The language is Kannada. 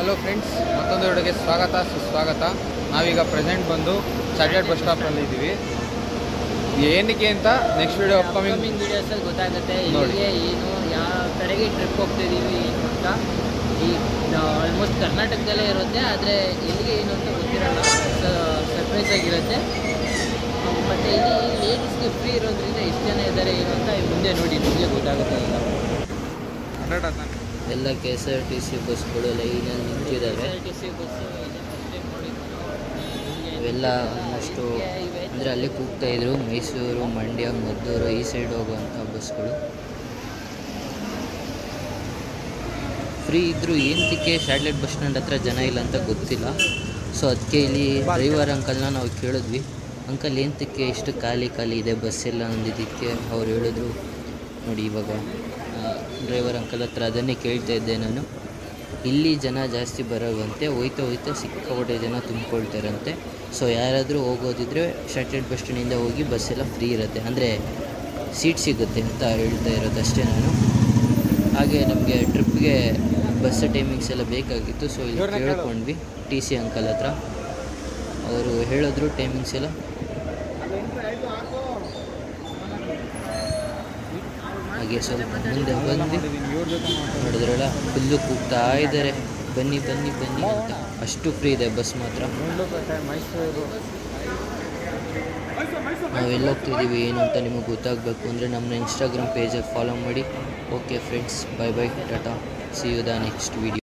ಹಲೋ ಫ್ರೆಂಡ್ಸ್ ಮತ್ತೊಂದು ವಿಡಿಯೋಗೆ ಸ್ವಾಗತ ಸುಸ್ವಾಗತ ನಾವೀಗ ಪ್ರೆಸೆಂಟ್ ಬಂದು ಸ್ಯಾಟರ್ಡ್ ಬಸ್ ಸ್ಟಾಪಲ್ಲಿ ಇದ್ದೀವಿ ಏನಕ್ಕೆ ಅಂತ ನೆಕ್ಸ್ಟ್ ವಿಡಿಯೋ ಅಪ್ಕಮಿಂಗ್ ಅಪ್ಕಮಿಂಗ್ ವಿಡಿಯೋಸಲ್ಲಿ ಗೊತ್ತಾಗುತ್ತೆ ನೋಡಿ. ಇಲ್ಲಿಗೆ ಏನು ಯಾವ ಕಡೆಗೆ ಟ್ರಿಪ್ ಹೋಗ್ತಿದ್ದೀವಿ ಏನು ಅಂತ ಈ ಆಲ್ಮೋಸ್ಟ್ ಕರ್ನಾಟಕದಲ್ಲೇ ಇರುತ್ತೆ ಆದರೆ ಎಲ್ಲಿಗೆ ಏನು ಅಂತ ಗೊತ್ತಿರಲ್ಲ ಸರ್ಪ್ರೈಸ್ ಆಗಿರುತ್ತೆ ಮತ್ತು ಇಲ್ಲಿ ಲೇಡೀಸ್ಗೆ ಫ್ರೀ ಇರೋದ್ರಿಂದ ಎಷ್ಟು ಜನ ಇದ್ದಾರೆ ಏನು ಅಂತ ಮುಂದೆ ನೋಡಿ ನಿಮಗೆ ಗೊತ್ತಾಗುತ್ತೆ ಎಲ್ಲ ಎಲ್ಲ K S R T C ಬಸ್ಗಳು ಲೈನಲ್ಲಿ ನಿಂತಿದ್ದಾವೆ ಇವೆಲ್ಲ ಆಲ್ಮೋಸ್ಟು ಅಂದರೆ ಅಲ್ಲೇ ಕೂಗ್ತಾ ಇದ್ರು ಮೈಸೂರು ಮಂಡ್ಯ ಮದ್ದೂರು ಈ ಸೈಡ್ ಹೋಗುವಂಥ ಬಸ್ಗಳು ಫ್ರೀ ಇದ್ದರೂ ಏನಕ್ಕೆ ಶಾಟ್ಲೆಟ್ ಬಸ್ ಸ್ಟ್ಯಾಂಡ್ ಹತ್ರ ಜನ ಇಲ್ಲ ಅಂತ ಗೊತ್ತಿಲ್ಲ ಸೊ ಅದಕ್ಕೆ ಇಲ್ಲಿ ಡ್ರೈವರ್ ಅಂಕಲ್ನ ನಾವು ಕೇಳಿದ್ವಿ ಅಂಕಲ್ ಏನಕ್ಕೆ ಇಷ್ಟು ಖಾಲಿ ಖಾಲಿ ಇದೆ ಬಸ್ ಎಲ್ಲ ಅಂದಿದ್ದಕ್ಕೆ ಅವ್ರು ಹೇಳಿದ್ರು ನೋಡಿ ಇವಾಗ ಡ್ರೈವರ್ ಅಂಕಲ್ ಹತ್ರ ಅದನ್ನೇ ಕೇಳ್ತಾ ಇದ್ದೆ ನಾನು ಇಲ್ಲಿ ಜನ ಜಾಸ್ತಿ ಬರೋವಂತೆ ಹೋಯ್ತಾ ಹೋಯ್ತಾ ಸಿಕ್ಕಾಪಟ್ಟೆ ಜನ ತುಂಬಿಕೊಳ್ತಾರಂತೆ ಸೊ ಯಾರಾದರೂ ಹೋಗೋದಿದ್ರೆ ಶಾರ್ಟೆಡ್ ಬಸ್ ಸ್ಟ್ಯಾಂಡಿಂದ ಹೋಗಿ ಬಸ್ ಎಲ್ಲ ಫ್ರೀ ಇರುತ್ತೆ ಅಂದರೆ ಸೀಟ್ ಸಿಗುತ್ತೆ ಅಂತ ಹೇಳ್ತಾ ಇರೋದು ಅಷ್ಟೇ ನಾನು ಹಾಗೆ ನಮಗೆ ಟ್ರಿಪ್ಗೆ ಬಸ್ ಟೈಮಿಂಗ್ಸ್ ಎಲ್ಲ ಬೇಕಾಗಿತ್ತು ಸೊ ಇಲ್ಲಿ ಇವ್ರನ್ನ ಕೇಳು. ಕೇಳ್ಕೊಂಡ್ವಿ ಟಿ ಸಿ ಅಂಕಲ್ ಹತ್ರ ಅವರು ಹೇಳಿದ್ರು ಟೈಮಿಂಗ್ಸ್ ಎಲ್ಲ ಹಾಗೆ ಸ್ವಲ್ಪ ಮುಂದೆ ಬಂದ್ವಿ ನೋಡಿದ್ರಲ್ಲ ಫುಲ್ಲು ಕೂಗ್ತಾ ಇದ್ದಾರೆ ಬನ್ನಿ ಬನ್ನಿ ಬನ್ನಿ ಅಂತ ಅಷ್ಟು ಫ್ರೀ ಇದೆ ಬಸ್ ಮಾತ್ರ ಮೈಸೂರು ನಾವು ಎಲ್ಲಿ ಹೋಗ್ತಿದ್ದೀವಿ ಏನು ಅಂತ ನಿಮಗೆ ಗೊತ್ತಾಗಬೇಕು ಅಂದರೆ ನಮ್ಮನ್ನ ಇನ್ಸ್ಟಾಗ್ರಾಮ್ ಪೇಜಲ್ಲಿ ಫಾಲೋ ಮಾಡಿ okay friends bye bye tata see you the next video